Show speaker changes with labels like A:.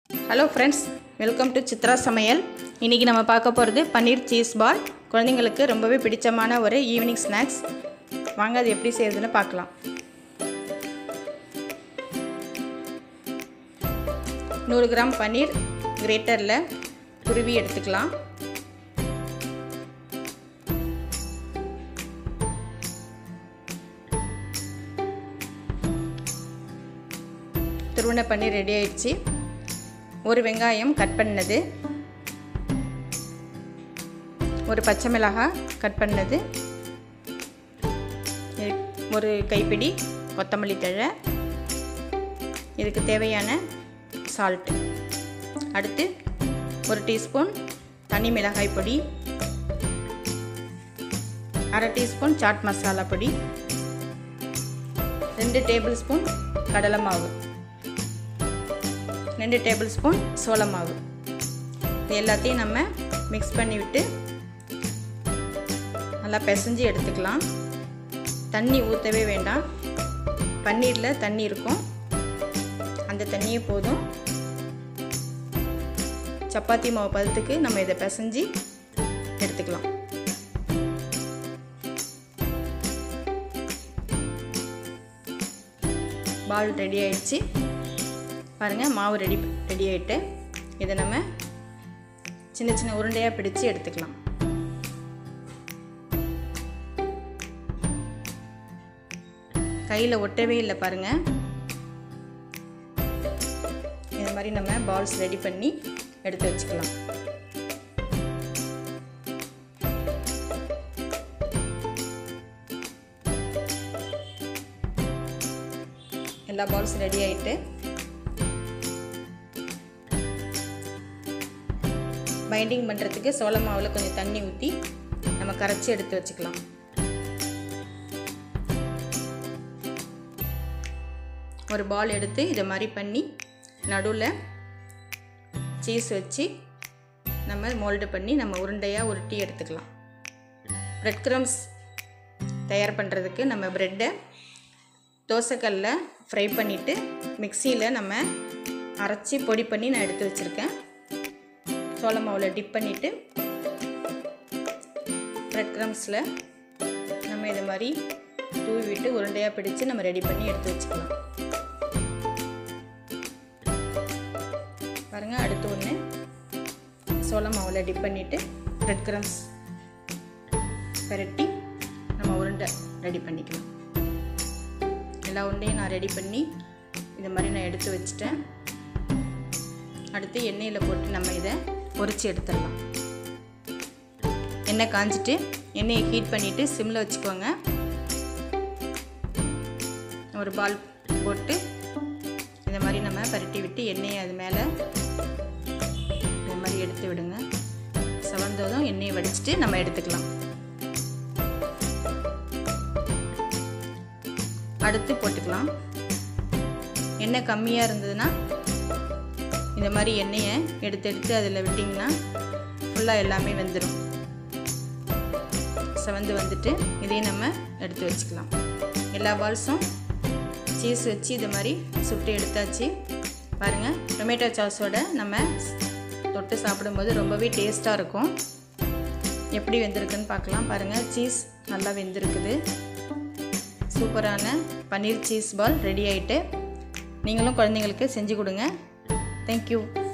A: hello friends welcome to Chitra சமையல் இன்றைக்கி நம்ம பார்க்க போகிறது பன்னீர் சீஸ் பால் குழந்தைங்களுக்கு ரொம்பவே பிடிச்சமான ஒரு ஈவினிங் ஸ்நாக்ஸ் வாங்க அது எப்படி செய்யறதுன்னு பார்க்கலாம் நூறு கிராம் பன்னீர் கிரேட்டரில் துருவி எடுத்துக்கலாம் துருவன பன்னீர் ரெடி ஆயிடுச்சு ஒரு வெங்காயம் கட் பண்ணது ஒரு பச்சை மிளகாய் கட் பண்ணது ஒரு கைப்பிடி கொத்தமல்லி தழை இதுக்கு தேவையான சால்ட்டு அடுத்து ஒரு டீஸ்பூன் தனி மிளகாய் பொடி அரை டீஸ்பூன் சாட் மசாலா பொடி ரெண்டு டேபிள் ஸ்பூன் கடலை மாவு ரெண்டு டேபிள் ஸ்பூன் சோள மாவு இது எல்லாத்தையும் நம்ம மிக்ஸ் பண்ணி விட்டு நல்லா பிசைஞ்சு எடுத்துக்கலாம் தண்ணி ஊற்றவே வேண்டாம் பன்னீரில் தண்ணி இருக்கும் அந்த தண்ணியே போதும் சப்பாத்தி மாவு பதத்துக்கு நம்ம இதை பிசைஞ்சு எடுத்துக்கலாம் பால் ரெடி ஆயிடுச்சு பாருங்கள் மாவு ரெடி ரெடி ஆகிட்டு இதை நம்ம சின்ன சின்ன உருண்டையாக பிடிச்சு எடுத்துக்கலாம் கையில் ஒட்டவே இல்லை பாருங்கள் இது மாதிரி நம்ம பால்ஸ் ரெடி பண்ணி எடுத்து வச்சுக்கலாம் எல்லா பால்ஸ் ரெடி ஆகிட்டு பைண்டிங் பண்ணுறதுக்கு சோள மாவில் கொஞ்சம் தண்ணி ஊற்றி நம்ம கரைச்சி எடுத்து வச்சுக்கலாம் ஒரு பால் எடுத்து இதை மாதிரி பண்ணி நடுவில் சீஸ் வச்சு நம்ம மோல்டு பண்ணி நம்ம உருண்டையாக உருட்டி எடுத்துக்கலாம் ப்ரெட் க்ரம்ஸ் தயார் பண்ணுறதுக்கு நம்ம ப்ரெட்டை தோசைக்கல்லில் ஃப்ரை பண்ணிவிட்டு மிக்சியில் நம்ம அரைச்சி பொடி பண்ணி நான் எடுத்து வச்சுருக்கேன் சோள மாவில் டிப் பண்ணிவிட்டு ப்ரெட் க்ரம்ஸில் நம்ம இது மாதிரி தூவி விட்டு உருண்டையாக பிடிச்சு நம்ம ரெடி பண்ணி எடுத்து வச்சுக்கலாம் பாருங்கள் அடுத்து ஒன்று சோள மாவில் டிப் பண்ணிவிட்டு ப்ரெட் க்ரம்ஸ் பெரட்டி நம்ம உருண்டை ரெடி பண்ணிக்கலாம் எல்லா உருண்டையும் நான் ரெடி பண்ணி இது மாதிரி நான் எடுத்து வச்சுட்டேன் அடுத்து எண்ணெயில் போட்டு நம்ம இதை பொரித்து எடுத்துடலாம் எண்ணெய் காஞ்சிட்டு எண்ணெயை ஹீட் பண்ணிவிட்டு சிம்மில் வச்சுக்கோங்க ஒரு பால் போட்டு இந்த மாதிரி நம்ம பரட்டி விட்டு எண்ணெயை அது மேலே இந்த மாதிரி எடுத்து விடுங்க செவந்ததும் எண்ணெயை வடிச்சிட்டு நம்ம எடுத்துக்கலாம் அடுத்து போட்டுக்கலாம் எண்ணெய் கம்மியாக இருந்ததுன்னா இந்த மாதிரி எண்ணெயை எடுத்து எடுத்து அதில் விட்டிங்கன்னா ஃபுல்லாக எல்லாமே வெந்துடும் செவந்து வந்துட்டு இதையும் நம்ம எடுத்து வச்சுக்கலாம் எல்லா பால்ஸும் சீஸ் வச்சு இது மாதிரி சுட்டு எடுத்தாச்சு பாருங்கள் டொமேட்டோ சாஸோட நம்ம தொட்டு சாப்பிடும்போது ரொம்பவே டேஸ்ட்டாக இருக்கும் எப்படி வெந்திருக்குன்னு பார்க்கலாம் பாருங்கள் சீஸ் நல்லா வெந்திருக்குது சூப்பரான பன்னீர் சீஸ் பால் ரெடி ஆகிட்டு நீங்களும் குழந்தைங்களுக்கு செஞ்சு கொடுங்க தேங்க்யூ